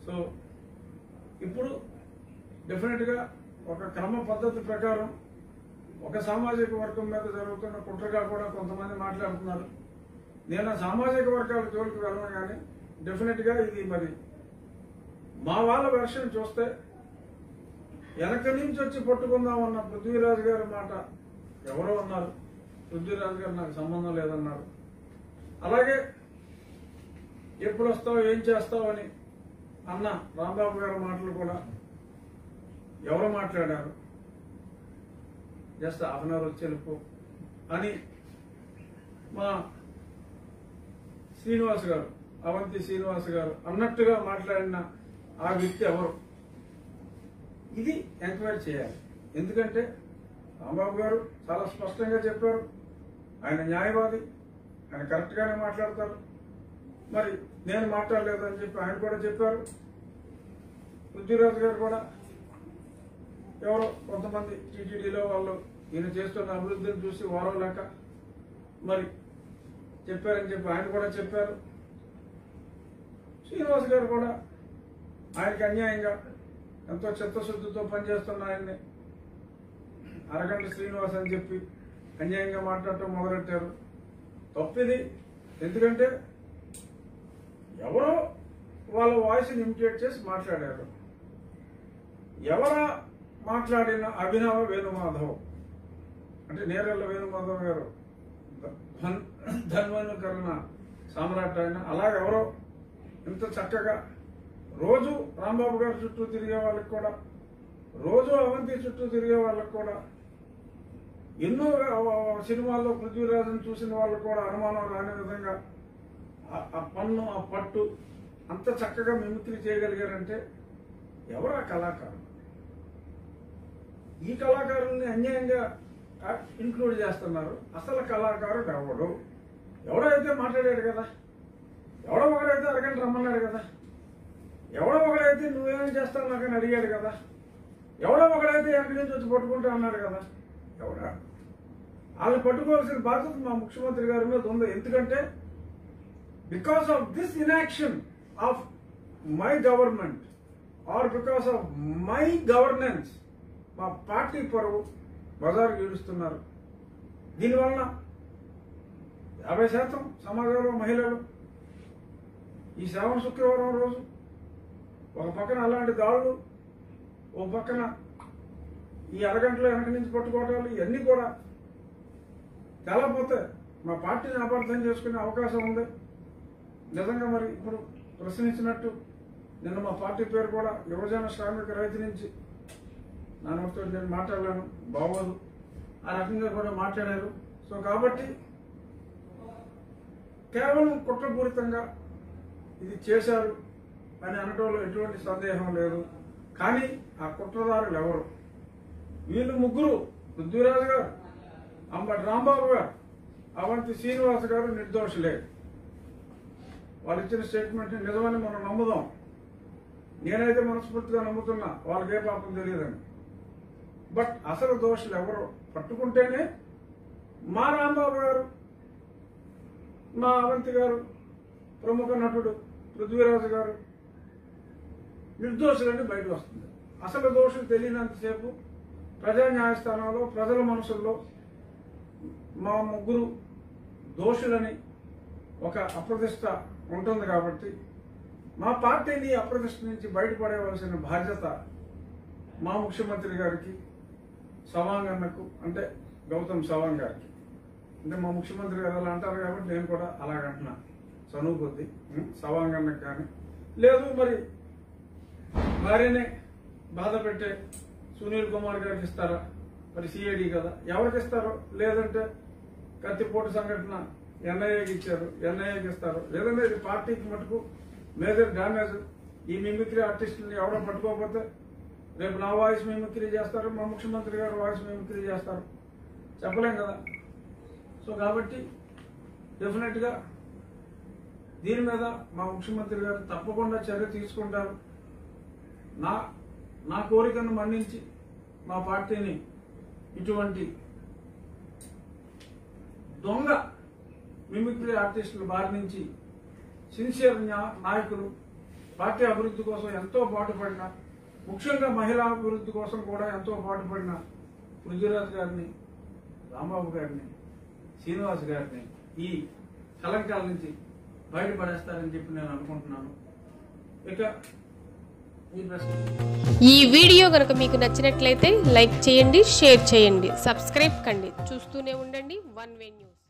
so ఇప్పుడు డెఫినెట్గా ఒక క్రమ పద్ధతి ప్రకారం ఒక సామాజిక వర్గం మీద జరుగుతున్న కుట్రగా కూడా కొంతమంది మాట్లాడుతున్నారు నేను ఆ సామాజిక వర్గాల జోలికి వెళ్ళను కానీ డెఫినెట్గా ఇది మరి మా వాళ్ళ వెర్షన్ చూస్తే వెనక నుంచి వచ్చి పట్టుకుందామన్న పృథ్వీరాజు గారి మాట ఎవరో అన్నారు పృథ్వీరాజు గారు నాకు సంబంధం లేదన్నారు అలాగే ఎప్పుడు వస్తావు ఏం చేస్తావు అని అన్న రాంబాబు గారి మాటలు కూడా ఎవరు మాట్లాడారు జస్ట్ హాఫ్ అన్ అవర్ వచ్చి వెళ్ళిపో అని మా శ్రీనివాస్ గారు అవంతి శ్రీనివాస్ గారు అన్నట్టుగా మాట్లాడిన ఆ వ్యక్తి ఎవరు ఇది ఎంక్వైరీ చేయాలి ఎందుకంటే రాంబాబు గారు చాలా స్పష్టంగా చెప్పారు ఆయన న్యాయవాది ఆయన కరెక్ట్గానే మాట్లాడతారు మరి నేను మాట్లాడలేదని చెప్పి ఆయన కూడా చెప్పారు పృథ్వీరాజు గారు కూడా ఎవరో కొంతమంది టీటీడీలో వాళ్ళు ఈయన చేస్తున్న అభివృద్ధిని చూసి వారవలేక మరి చెప్పారని చెప్పి ఆయన కూడా చెప్పారు శ్రీనివాస్ గారు కూడా ఆయనకి అన్యాయంగా ఎంతో చిత్తశుద్ధితో పనిచేస్తున్న ఆయన్ని అరగంట శ్రీనివాస్ అని చెప్పి అన్యాయంగా మాట్లాడటం మొదలెట్టారు తప్పిది ఎందుకంటే ఎవరో వాళ్ళ వాయిస్ని ఇమిటేట్ చేసి మాట్లాడారు ఎవర మాట్లాడిన అభినవ వేణుమాధవ్ అంటే నేరెళ్ళ వేణుమాధవ్ గారు ధన్ ధన్వనుకరణ సామ్రాట్ ఆయన అలాగెవరో ఇంత చక్కగా రోజు రాంబాబు గారి చుట్టూ తిరిగే వాళ్ళకి కూడా రోజు అవంతి చుట్టూ తిరిగే వాళ్ళకి కూడా ఎన్నో ఆ, సినిమాల్లో పృథ్వీరాజును చూసిన వాళ్ళకు కూడా అనుమానం రాని విధంగా ఆ- ఆ పన్ను ఆ పట్టు అంత చక్కగా మిమిక్రీ చేయగలిగారంటే ఎవరు ఆ కళాకారులు ఈ కళాకారుల్ని అన్యాయంగా ఇంక్లూడ్ చేస్తున్నారు అసలు కళాకారుడు ఎవడు ఎవడో అయితే మాట్లాడాడు కదా ఎవడో ఒకడైతే అరగంట రమ్మన్నాడు కదా ఎవడో ఒకడైతే నువ్వేం చేస్తావు నాకని అడిగాడు కదా ఎవడో ఒకడైతే ఎక్కడి నుంచి వచ్చి పట్టుకుంటా అన్నాడు కదా ఎవడా వాళ్ళని పట్టుకోవాల్సిన బాధ్యత మా ముఖ్యమంత్రి గారి మీద ఉంది ఎందుకంటే because of this inaction of my government or because of my governance మా పార్టీ పరువు బజారు ఈడుస్తున్నారు దీనివలన యాభై శాతం సమాజంలో మహిళలు ఈ శ్రావణ శుక్రవారం రోజు ఒక పక్కన అలాంటి దాడులు ఒక పక్కన ఈ అరగంటలో వెనక నుంచి పట్టుకోవటాలు ఇవన్నీ కూడా తెలపోతే మా పార్టీని అపార్థం చేసుకునే అవకాశం ఉంది నిజంగా మరి ఇప్పుడు ప్రశ్నించినట్టు నిన్న మా పార్టీ పేరు కూడా యువజన శ్రామిక రైతు నుంచి నా నోటితో నేను మాట్లాడలేను బాగోదు ఆ రకంగా కూడా మాట్లాడారు సో కాబట్టి కేవలం కుట్రపూరితంగా ఇది చేశారు అని అనటంలో ఎటువంటి సందేహం లేదు కానీ ఆ కుట్రదారులు ఎవరు వీళ్ళు ముగ్గురు పృథ్వీరాజు గారు అంబటి రాంబాబు గారు అవంతి శ్రీనివాస్ గారు నిర్దోషులే వాళ్ళు ఇచ్చిన స్టేట్మెంట్ నిజమని మనం నమ్ముదాం నేనైతే మనస్ఫూర్తిగా నమ్ముతున్నా వాళ్ళకి ఏ పాపం తెలియదని బట్ అసలు దోషులు ఎవరు పట్టుకుంటేనే మా రాంబాబు గారు మా అవంతి గారు ప్రముఖ నటుడు పృథ్వీరాజు గారు నిర్దోషులని బయట వస్తుంది అసలు దోషులు తెలియనంతసేపు ప్రజా న్యాయస్థానంలో ప్రజల మనసుల్లో మా ముగ్గురు దోషులని ఒక అప్రతిష్ట ఉంటుంది కాబట్టి మా పార్టీని ఈ అప్రతిష్ట నుంచి బయటపడవలసిన బాధ్యత మా ముఖ్యమంత్రి గారికి సవాంగ్ అన్నకు అంటే గౌతమ్ సవాంగ్ గారికి అంటే మా ముఖ్యమంత్రి గారు అలా అంటారు కాబట్టి నేను కూడా అలాగంటున్నా చనువు కొద్ది ఉం, సవాంగ్ అన్నకు కానీ లేదు మరి భార్యనే బాధ పెట్టే సునీల్ కుమార్ గారికి ఇస్తారా మరి సిఐడి కదా ఎవరికి ఇస్తారో లేదంటే కత్తిపోటు సంఘటన ఎన్ఐఏకి ఇచ్చారు ఎన్ఐఏకి ఇస్తారు లేదంటే ఇది పార్టీకి మటుకు మేజర్ డ్యామేజ్ ఈ మిమిక్రీ ఆర్టిస్టుని ఎవరో పట్టుకోకపోతే రేపు నా వాయిస్ మిమిక్రీ చేస్తారు మా ముఖ్యమంత్రి గారు వాయిస్ మిమిక్రీ చేస్తారు చెప్పలేం కదా సో కాబట్టి డెఫినెట్గా దీని మీద మా ముఖ్యమంత్రి గారు తప్పకుండా చర్య తీసుకుంటారు నా నా కోరికను మన్నించి మా పార్టీని ఇటువంటి దొంగ మిమిక్రీ ఆర్టిస్టుల బారి నుంచి సిన్సియర్ న్యా- నాయకులు పార్టీ అభివృద్ధి కోసం ఎంతో పాటుపడిన ముఖ్యంగా మహిళా అభివృద్ధి కోసం కూడా ఎంతో పాటుపడిన పృథ్వీరాజ్ గారిని రాంబాబు గారిని శ్రీనివాస్ గారిని ఈ కలంకాల నుంచి బయటపడేస్తారని చెప్పి నేను అనుకుంటున్నాను ఇక ఈ ప్రశ్న ఈ వీడియో కనుక మీకు నచ్చినట్లయితే లైక్ చేయండి షేర్ చేయండి సబ్స్క్రైబ్ కండి చూస్తూనే ఉండండి వన్ వే న్యూస్